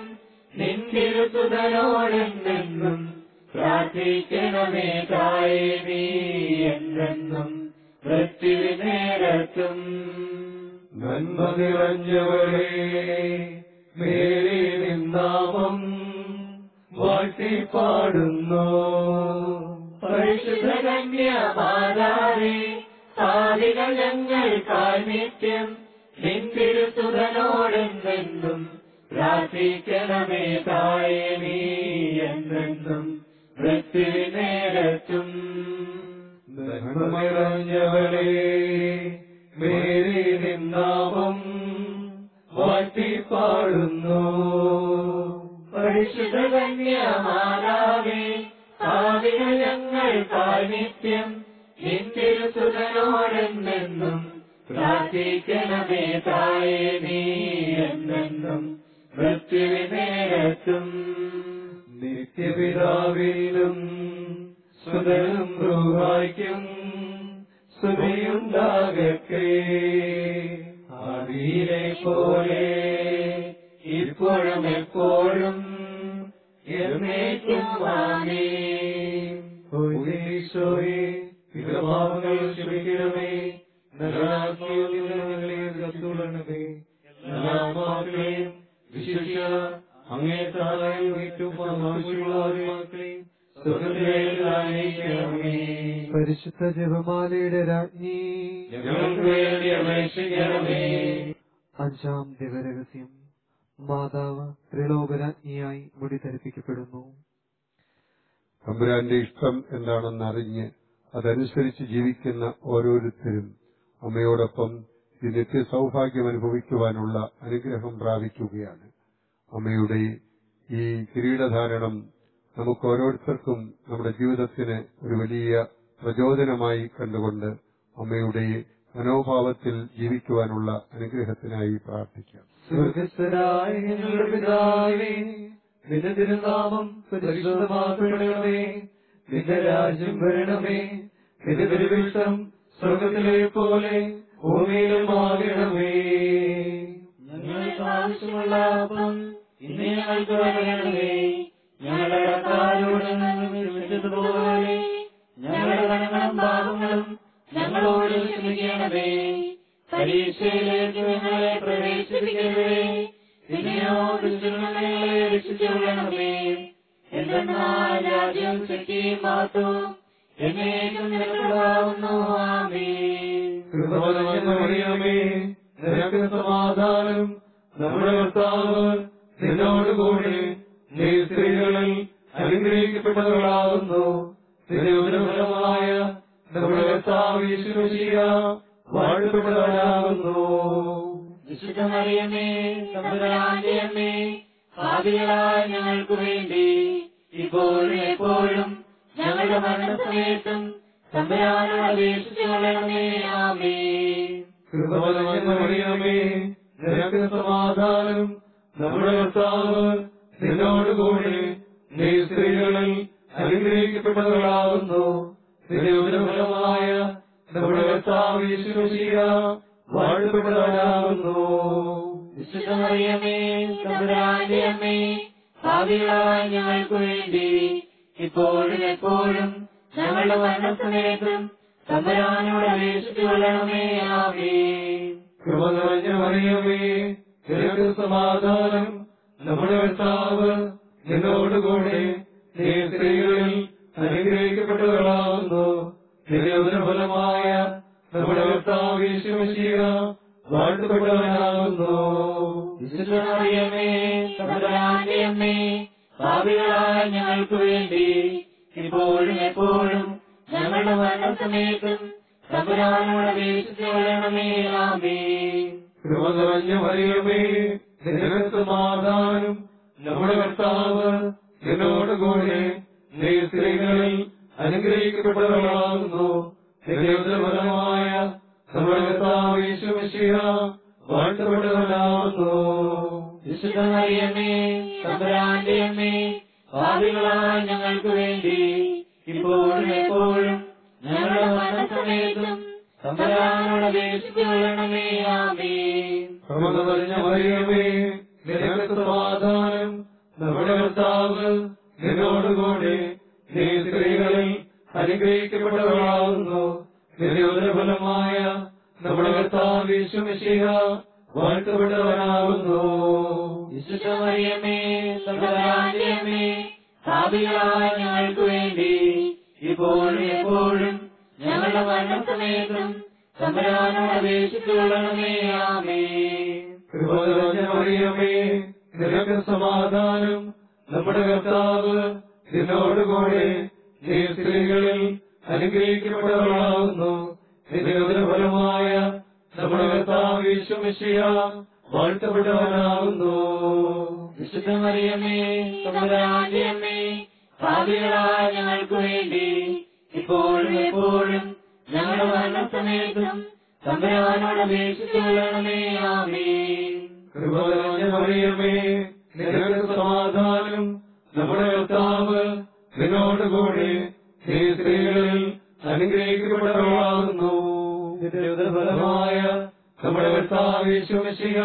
നിന്തിരുസുതനോടെന്നെന്നും പ്രാർത്ഥിക്കണമേ തായേ നീ എന്നെന്നും മൃത്യു നേരത്തും നന്മ നിറഞ്ഞവളേ മേലെ നിന്നാമം വാഴ്ത്തി പാടുന്നു പരിശുദ്ധ കന്യ മാതാവേ പാവികൾ ഞങ്ങൾ കാണിത്യം നിന്തിരുസുതനോടെന്നെന്നും പ്രാർത്ഥിക്കണമേ തായേ നീ എന്നെന്നും മൃത്യു നേരത്തും നന്മ നിറഞ്ഞവളേ മേലെ നിന്നാമം വാഴ്ത്തി പാടുന്നു പരിശുദ്ധ കന്യ മാതാവേ പാവികൾ ഞങ്ങൾ കാണിത്യം നിന്തിരുസുതനോടെന്നെന്നും പ്രാർത്ഥിക്കണമേ തായേ നീ എന്നെന്നും മൃത്യു നേരത്തും നിത്യപിതാവിനും സുതനും ൃഹായ്ക്കും സ്തുതിയുണ്ടാകട്ടെ ആദിയിലെ പോലെ ഇപ്പോഴും എപ്പോഴും എന്നേക്കും ആമേൻ ഈശോയെ പിതൃഭാവങ്ങൾ ക്ഷമിക്കണമേ നരനാത്മാക്കളെ കത്തുള്ളണമേ എല്ലാ മക്കളെയും വിശിഷ്യ അങ്ങേ സഹായം ഏറ്റുപാടുകളെയും സ്വർഗത്തിലേക്ക് അയക്കണമേ പരിശുദ്ധ ജപമാലയുടെ രാജ്ഞി ഞങ്ങൾക്ക് വേണ്ടി അപേക്ഷിക്കണമേ അഞ്ചാം ദിവരഹസ്യം മാതാവ് ത്രിലോകരാജ്ഞിയായി മുടി ധരിപ്പിക്കപ്പെടുന്നു തമ്പുരാന്റെ ഇഷ്ടം എന്താണെന്ന് അറിഞ്ഞ് അതനുസരിച്ച് ജീവിക്കുന്ന ഓരോരുത്തരും അമ്മയോടൊപ്പം ഈ നിത്യ സൗഭാഗ്യം അനുഭവിക്കുവാനുള്ള അനുഗ്രഹം പ്രാപിക്കുകയാണ് അമ്മയുടെ ഈ കിരീടധാരണം നമുക്ക് ഓരോരുത്തർക്കും നമ്മുടെ ജീവിതത്തിന് ഒരു വലിയ പ്രചോദനമായി കണ്ടുകൊണ്ട് അമ്മയുടെ മനോഭാവത്തിൽ ജീവിക്കുവാനുള്ള അനുഗ്രഹത്തിനായി പ്രാർത്ഥിക്കാം സ്വർഗസ്ഥരായ ഞങ്ങളുടെ പിതാവേ നിന്റെ തിരുനാമം പരിശുദ്ധമാക്കണമേ നിന്റെ രാജ്യം വരണമേ നിന്റെ തിരുവിഷ്ടം സ്വർഗത്തിലെ പോലെ ഭൂമിയിലും ആകണമേ ഞങ്ങൾക്ക് ആവശ്യമുള്ള അപ്പം ഇന്ന് ഞങ്ങൾക്ക് വരണമേ ഞങ്ങളുടെ കടക്കാരോട് ക്ഷമിച്ചതുപോലെ ഞങ്ങളുടെ കടങ്ങളും പാപങ്ങളും ഞങ്ങളോട് ക്ഷമിക്കണമേ പരീക്ഷയിലേക്ക് ഞങ്ങളെ പ്രവേശിപ്പിക്കരുതേ പിന്നെയോ ദുഷ്ടങ്ങളെ രക്ഷിച്ചുകൊള്ളണമേ എന്തെന്നാൽ രാജ്യം ശക്തിയും മാത്തവും എന്നേക്കും നിലകൊള്ളാവുന്നു ആമേൻ കൃപമറിയമേ നിനക്ക് സമാധാനം നമ്മുടെ കർത്താവ് നിന്നോടുകൂടി നീ സ്ത്രീകളിൽ അനുഗ്രഹിക്കപ്പെട്ടവളാകുന്നു നിന്റെ ഉദരഫലമായ നമ്മുടെ കർത്താവ് യേശുമിശിഹ വാഴ്ത്തപ്പെട്ടവനാകുന്നു വിശുദ്ധ മറിയമേ തമ്പുരാന്റെ അമ്മേ പാപികളായ ഞങ്ങൾക്ക് വേണ്ടി ഇപ്പോഴും എപ്പോഴും ഞങ്ങളുടെ മരണസമയത്തും തമ്പുരാനോട് അപേക്ഷിച്ചു കൊള്ളണമേ ആമേ കൃപമറിയമേ നിനക്ക് സമാധാനം നമ്മുടെ കർത്താവ് നിന്നോടുകൂടി നീ സ്ത്രീകളിൽ അനുഗ്രഹിക്കപ്പെട്ടവളാകുന്നു നിന്റെ ഉദരഫലമായ നമ്മുടെ കർത്താവ് യേശുമിശിഹ വാഴ്ത്തപ്പെട്ടവനാകുന്നു വിശുദ്ധ മറിയമേ തമ്പുരാന്റെ അമ്മേ പാപികളായ ഞങ്ങൾക്ക് വേണ്ടി ഇപ്പോഴും എപ്പോഴും ഞങ്ങളുടെ മരണസമയത്തും തമ്പുരാനോട് അപേക്ഷിച്ചു കൊള്ളണമേ ആമേ കൃപ നിറഞ്ഞ മറിയമേ നിനക്ക് സമാധാനം നമ്മുടെ കർത്താവ് നിന്നോടുകൂടി നീ സ്ത്രീകളിൽ അനുഗ്രഹിക്കപ്പെട്ടവളാകുന്നു നിന്റെ ഫലമായ നമ്മുടെ കർത്താവേശുമശീക വാഴ്ത്തപ്പെട്ടവനാകുന്നു വിശുദ്ധമറിയമേ തമ്പുരാന്റെ അമ്മേ പാപികളായ ഞങ്ങൾക്ക് വേണ്ടി ഇപ്പോഴും എപ്പോഴും ഞങ്ങളുടെ മരണസമയത്തും തമ്പുരാനോട് അപേക്ഷിച്ചുകൊള്ളണമേ ആമേ കൃപ നിറഞ്ഞ മറിയമേ നിനക്ക് സമാധാനം നമ്മുടെ കർത്താവ് നിന്നോട് കൂടെ നീ സ്ത്രീകളിൽ അനുഗ്രഹിക്കപ്പെട്ടവളാകുന്നു നിന്റെ ഫലമായ നമ്മുടെ കർത്താവേശുമശീക വാഴ്ത്തപ്പെട്ടവനാകുന്നു വിശുദ്ധമറിയമേ തമ്പുരാന്റെ അമ്മേ പാപികളായ ഞങ്ങൾക്ക് വേണ്ടി ഇപ്പോഴും എപ്പോഴും ഞങ്ങളുടെ മരണസമയത്തും തമ്പുരാനോട് അപേക്ഷിച്ചുകൊള്ളണമേ ആമേ കൃപ നിറഞ്ഞ മറിയമേ നിനക്ക് സമാധാനം നമ്മുടെ കർത്താവ് നിന്നോടുകൂടി നീ സ്ത്രീകളിൽ അനുഗ്രഹിക്കപ്പെട്ടവളാകുന്നു നിന്റെ ഉദരഫലമായ നമ്മുടെ കർത്താവ് യേശുമിശിഹ വാഴ്ത്തപ്പെട്ടവനാകുന്നു വിശുദ്ധമറിയമേ തമ്പുരാന്റെ അമ്മേ പാപികളായ ഞങ്ങൾക്ക് വേണ്ടി ഇപ്പോഴും എപ്പോഴും ഞങ്ങളുടെ മരണസമയത്തും തമ്പുരാനോട് അപേക്ഷിച്ചുകൊള്ളണമേ ആമേ കൃപ നിറഞ്ഞ മറിയമേ നിനക്ക് സമാധാനം നമ്മുടെ കർത്താവ് നിന്നോടുകൂടി നീ സ്ത്രീകളിൽ അനുഗ്രഹിക്കപ്പെട്ടവളാകുന്നു നിന്റെ ഉദരഫലമായ നമ്മുടെ കർത്താവ് യേശുമിശിഹ വാഴ്ത്തപ്പെട്ടവനാകുന്നു വിശുദ്ധമറിയമേ തമ്പുരാന്റെ അമ്മേ പാപികളായ ഞങ്ങൾക്ക് വേണ്ടി ഇപ്പോഴും എപ്പോഴും ഞങ്ങളുടെ മരണസമയത്തും തമ്പുരാനോട് അപേക്ഷിച്ചുകൊള്ളണമേ ആമേ കൃപ നിറഞ്ഞ മറിയമേ നിനക്ക് സമാധാനം നമ്മുടെ കർത്താവ് നിന്നോടുകൂടി നീ സ്ത്രീകളിൽ അനുഗ്രഹിക്കപ്പെട്ടവളാകുന്നു നിന്റെ ഉദരഫലമായ നമ്മുടെ കർത്താവ് യേശുമിശിഹ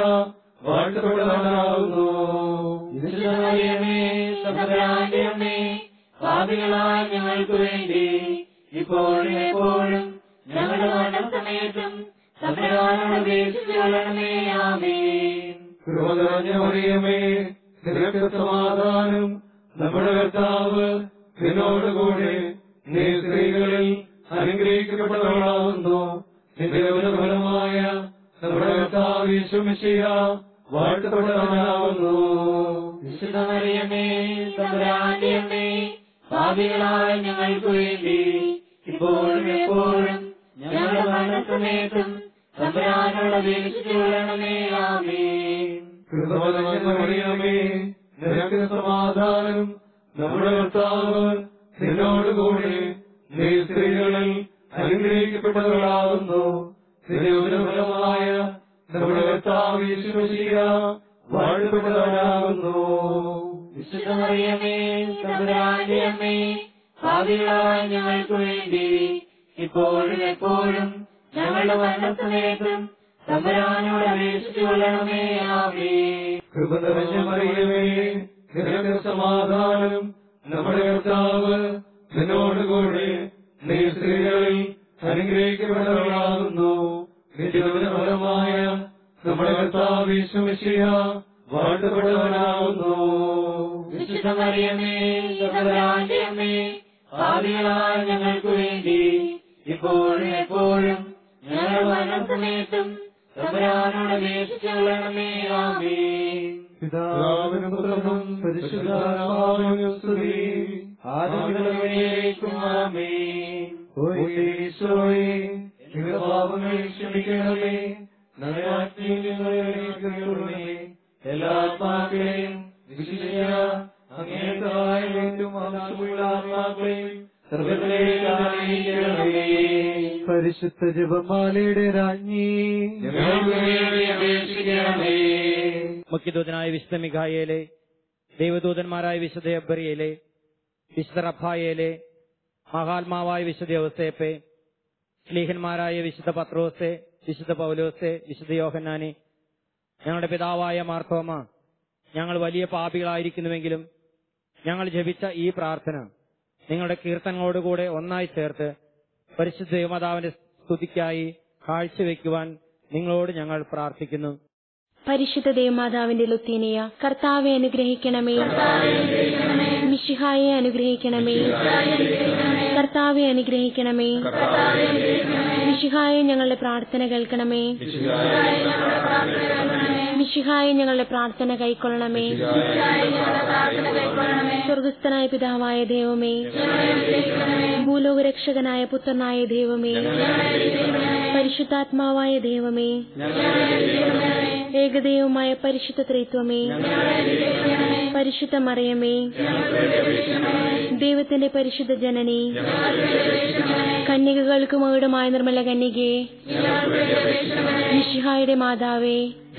വാഴ്ത്തപ്പെട്ടവനാകുന്നു വിശുദ്ധമറിയമേ തമ്പുരാന്റെ അമ്മേ പാപികളായ ഞങ്ങൾക്ക് വേണ്ടി ഇപ്പോഴും എപ്പോഴും ഞങ്ങളുടെ മരണസമയത്തും തമ്പുരാനോട് അപേക്ഷിച്ചുകൊള്ളണമേ ആമേ കൃപ നിറഞ്ഞ മറിയമേ നിനക്ക് സമാധാനം നമ്മുടെ കർത്താവ് നിന്നോടുകൂടി നീ സ്ത്രീകളിൽ അനുഗ്രഹിക്കപ്പെട്ടവളാകുന്നു നിന്റെ ഫലമായ നമ്മുടെ കർത്താവ് യേശുമിശിഹ വാഴ്ത്തപ്പെട്ടവനാകുന്നു വിശുദ്ധമറിയമേ തമ്പുരാന്റെ അമ്മേ പാപികളായ ഞങ്ങൾക്ക് വേണ്ടി ഇപ്പോഴും എപ്പോഴും ഞങ്ങളുടെ മരണസമയത്തും തമ്പുരാനോട് അപേക്ഷിച്ചുകൊള്ളണമേ ആമേ കൃപ നിറഞ്ഞ മറിയമേ നിനക്ക് സമാധാനം നമ്മുടെ കർത്താവ് നിന്നോടുകൂടി നീ സ്ത്രീകളിൽ അനുഗ്രഹിക്കപ്പെട്ടവളാകുന്നു നിന്റെ ഉദരഫലമായ നമ്മുടെ കർത്താവ് യേശുമിശിഹ വാഴ്ത്തപ്പെട്ടവനാകുന്നു വിശുദ്ധമറിയമേ തമ്പുരാന്റെ അമ്മേ പാപികളായ ഞങ്ങൾക്ക് വേണ്ടി ഇപ്പോഴും എപ്പോഴും ഞങ്ങളുടെ മരണസമയത്തും തമ്പുരാനോട് അപേക്ഷിച്ചുകൊള്ളണമേ ആമേ കൃപ നിറഞ്ഞ മറിയമേ നിനക്ക് സമാധാനം നമ്മുടെ കർത്താവ് നിന്നോടുകൂടി നീ സ്ത്രീകളിൽ അനുഗ്രഹിക്കപ്പെട്ടവളാകുന്നു നിന്റെ ഫലമായ നമ്മുടെ കർത്താവ് യേശുമിശിഹ വാഴ്ത്തപ്പെട്ടവനാകുന്നു വിശുദ്ധമറിയമേ തമ്പുരാന്റെ അമ്മേ പാപികളായ ഞങ്ങൾക്ക് വേണ്ടി ഇപ്പോഴും എപ്പോഴും ഞങ്ങളുടെ മരണസമയത്തും തമ്പുരാനോട് അപേക്ഷിച്ചുകൊള്ളണമേ ആമേ പിതാവിനും പുത്രനും പരിശുദ്ധാത്മാവിനും സ്തുതി ആദിമുതലേക്കും ആമേൻ ഓ ഈശോയെ നിങ്ങളുടെ പാപങ്ങൾ ക്ഷമിക്കണമേ നരകാഗ്നിയിൽ നിങ്ങളെ രക്ഷിക്കണമേ എല്ലാ ആത്മാക്കളെയും വിശിഷ്യ അങ്ങേതായ ഏറ്റവും ആവശ്യമുള്ള ആത്മാക്കളെയും സ്വർഗ്ഗത്തിലേക്ക് ആനയിക്കണമേ പരിശുദ്ധ ജപമാലയുടെ രാജ്ഞി ഞങ്ങൾക്ക് വേണ്ടി അപേക്ഷിക്കണമേ മുഖ്യദൂതനായ വിശുദ്ധ മിഖായേലെ ദൈവദൂതന്മാരായ വിശുദ്ധ എബ്ബറിയേലെ വിശുദ്ധ റഫായേലെ മഹാത്മാവായ വിശുദ്ധ യോസേപ്പെ സ്ലീഹന്മാരായ വിശുദ്ധ പത്രോസെ വിശുദ്ധ പൗലോസെ വിശുദ്ധ യോഹന്നാനെ ഞങ്ങളുടെ പിതാവായ മാർത്തോമ ഞങ്ങൾ വലിയ പാപികളായിരിക്കുന്നുവെങ്കിലും ഞങ്ങൾ ജപിച്ച ഈ പ്രാർത്ഥന നിങ്ങളുടെ കീർത്തനങ്ങളോടുകൂടെ ഒന്നായി ചേർത്ത് പരിശുദ്ധ ദൈവമാതാവിന്റെ സ്തുതിക്കായി കാഴ്ചവെക്കുവാൻ നിങ്ങളോട് ഞങ്ങൾ പ്രാർത്ഥിക്കുന്നു പരിശുദ്ധ ദേവമാതാവിന്റെ ലുത്തീനിയ കർത്താവെ അനുഗ്രഹിക്കണമേ മിശിഹായെ അനുഗ്രഹിക്കണമേ കർത്താവെ അനുഗ്രഹിക്കണമേ മിശിഹായെ ഞങ്ങളുടെ പ്രാർത്ഥന കേൾക്കണമേ മിശിഹായെ ഞങ്ങളുടെ പ്രാർത്ഥന കൈക്കൊള്ളണമേ സ്വർഗസ്ഥനായ പിതാവായ ദൈവമേ ഭൂലോകരക്ഷകനായ പുത്രനായ ദൈവമേ പരിശുദ്ധാത്മാവായ ദൈവമേ ഏകദൈവമായ പരിശുദ്ധ ത്രിത്വമേ പരിശുദ്ധ മറിയമേ ദൈവത്തിന്റെ പരിശുദ്ധ ജനനി കന്യകകൾക്ക് മകുടമായ നിർമ്മല കന്യകെ മിഷിഹായുടെ മാതാവേ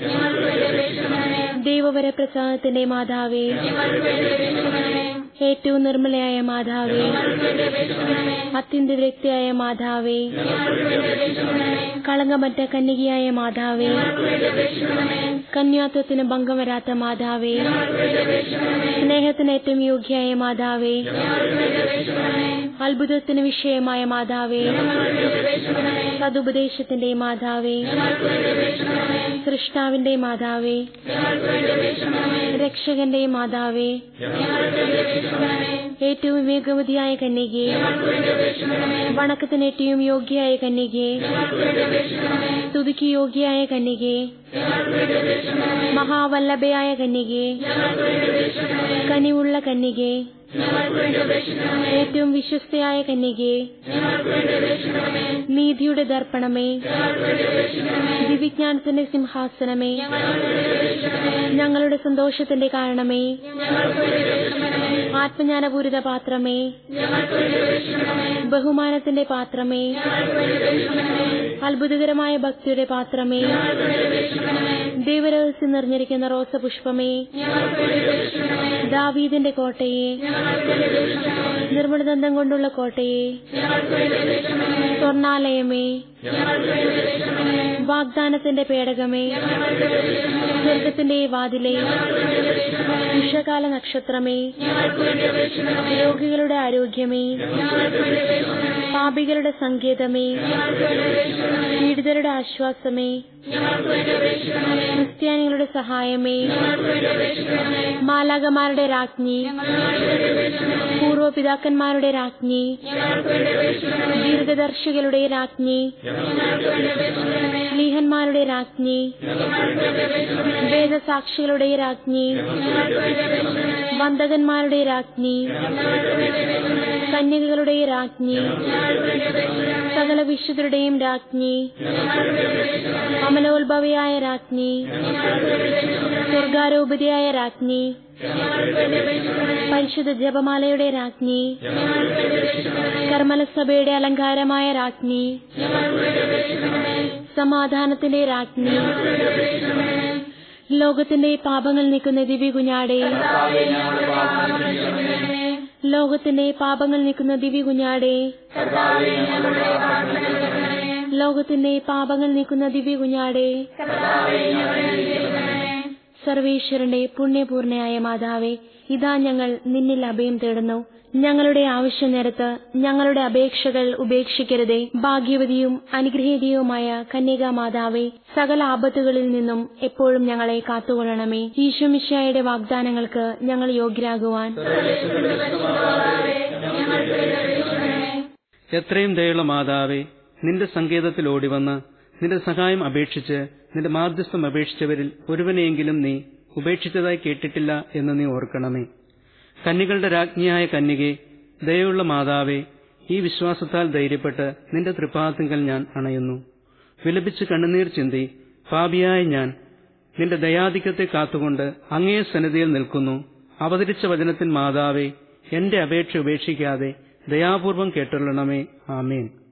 ദൈവവരപ്രസാദത്തിന്റെ മാതാവേ ഏറ്റവും നിർമ്മലയായ മാതാവേ അത്യന്ത വ്യക്തിയായ മാതാവേ കളങ്കമറ്റ കന്യകയായ മാതാവേ കന്യാത്വത്തിന് ഭംഗം വരാത്ത മാതാവേ സ്നേഹത്തിന് ഏറ്റവും യോഗ്യയായ മാതാവേ അത്ഭുതത്തിന് വിഷയമായ മാതാവേ സതുപദേശത്തിന്റെ മാതാവേ സൃഷ്ടാവിന്റെ മാതാവേ രക്ഷകന്റെ മാതാവേ ഏറ്റവും വിവേകവതിയായ കന്യകെ വണക്കത്തിന് ഏറ്റവും യോഗ്യയായ കന്യകെ സ്തുതിക്ക് യോഗ്യയായ കന്യകെ മഹാവല്ലഭയായ കന്യകെ കനിവുള്ള കന്യകെ ഏറ്റവും വിശ്വസ്തയായ കന്യകെ നീതിയുടെ ദർപ്പണമേ ദിവിജ്ഞാനത്തിന്റെ സിംഹാസനമേ ഞങ്ങളുടെ സന്തോഷത്തിന്റെ കാരണമേ ആത്മജ്ഞാനപൂരിത പാത്രമേ ബഹുമാനത്തിന്റെ പാത്രമേ അത്ഭുതകരമായ ഭക്തിയുടെ പാത്രമേ ദൈവരഹസ്യം നിറഞ്ഞിരിക്കുന്ന റോസപുഷ്പമേ ദാവീദിന്റെ കോട്ടയെ നിർമ്മലദന്തം കൊണ്ടുള്ള കോട്ടയെ സ്വർണാലയമേ വാഗ്ദാനത്തിന്റെ പേടകമേ സ്വർഗത്തിന്റെ വാതിലെ ഉഷകാല നക്ഷത്രമേ രോഗികളുടെ ആരോഗ്യമേ പാപികളുടെ സങ്കേതമേ പീഡിതരുടെ ആശ്വാസമേ ക്രിസ്ത്യാനികളുടെ സഹായമേ മാലാകമാരുടെ രാജ്ഞി പൂർവപിതാക്കന്മാരുടെ രാജ്ഞി ദീർഘദർശികളുടെ രാജ്ഞി സ്ലീഹന്മാരുടെ രാജ്ഞി വേദസാക്ഷികളുടെ രാജ്ഞി വന്ദകന്മാരുടെ രാജ്ഞി കന്യകകളുടെ രാജ്ഞി സകല വിശുദ്ധരുടെയും രാജ്ഞി അമലോത്ഭവയായ രാജ്ഞി സ്വർഗാരോപതിയായ രാജ്ഞി പരിശുദ്ധ ജപമാലയുടെ രാജ്ഞി കർമ്മലസഭയുടെ അലങ്കാരമായ രാജ്ഞി സമാധാനത്തിന്റെ രാജ്ഞി ലോകത്തിന്റെ പാപങ്ങൾ നീക്കുന്ന ദിവ്യ കുഞ്ഞാടെ ലോകത്തിന്റെ പാപങ്ങൾ നീക്കുന്ന ദിവ്യ കുഞ്ഞാടെ ലോകത്തിന്റെ പാപങ്ങൾ നീക്കുന്ന ദിവ്യ കുഞ്ഞാടെ സർവേശ്വരന്റെ പുണ്യപൂർണയായ മാതാവേ ഇതാ ഞങ്ങൾ നിന്നിൽ അഭയം തേടുന്നു ഞങ്ങളുടെ ആവശ്യ നേരത്ത് ഞങ്ങളുടെ അപേക്ഷകൾ ഉപേക്ഷിക്കരുതേ ഭാഗ്യവതിയും അനുഗ്രഹീതയുമായ കന്യകാ മാതാവേ സകല ആപത്തുകളിൽ നിന്നും എപ്പോഴും ഞങ്ങളെ കാത്തുകൊള്ളണമേ ഈശോമിശായുടെ വാഗ്ദാനങ്ങൾക്ക് ഞങ്ങൾ യോഗ്യരാകുവാൻ എത്രയും ദയുള്ള മാതാവേ നിന്റെ സങ്കേതത്തിൽ ഓടിവന്ന് നിന്റെ സഹായം അപേക്ഷിച്ച് നിന്റെ മാധ്യസ്ഥം അപേക്ഷിച്ചവരിൽ ഒരുവനെയെങ്കിലും നീ ഉപേക്ഷിച്ചതായി കേട്ടിട്ടില്ല എന്ന് നീ ഓർക്കണമേ കന്യകളുടെ രാജ്ഞിയായ കന്യകെ ദയുള്ള മാതാവേ ഈ വിശ്വാസത്താൽ ധൈര്യപ്പെട്ട് നിന്റെ തൃപ്പാദത്തിങ്കൽ ഞാൻ അണയുന്നു വിലപിച്ച് കണ്ണുനീർ ചിന്തി പാപിയായ ഞാൻ നിന്റെ ദയാധിക്യത്തെ കാത്തുകൊണ്ട് അങ്ങേ സന്നിധിയിൽ നിൽക്കുന്നു അവതരിച്ച വചനത്തിൻ മാതാവേ എന്റെ അപേക്ഷ ഉപേക്ഷിക്കാതെ ദയാപൂർവം കേട്ടുള്ളണമേ ആമേൻ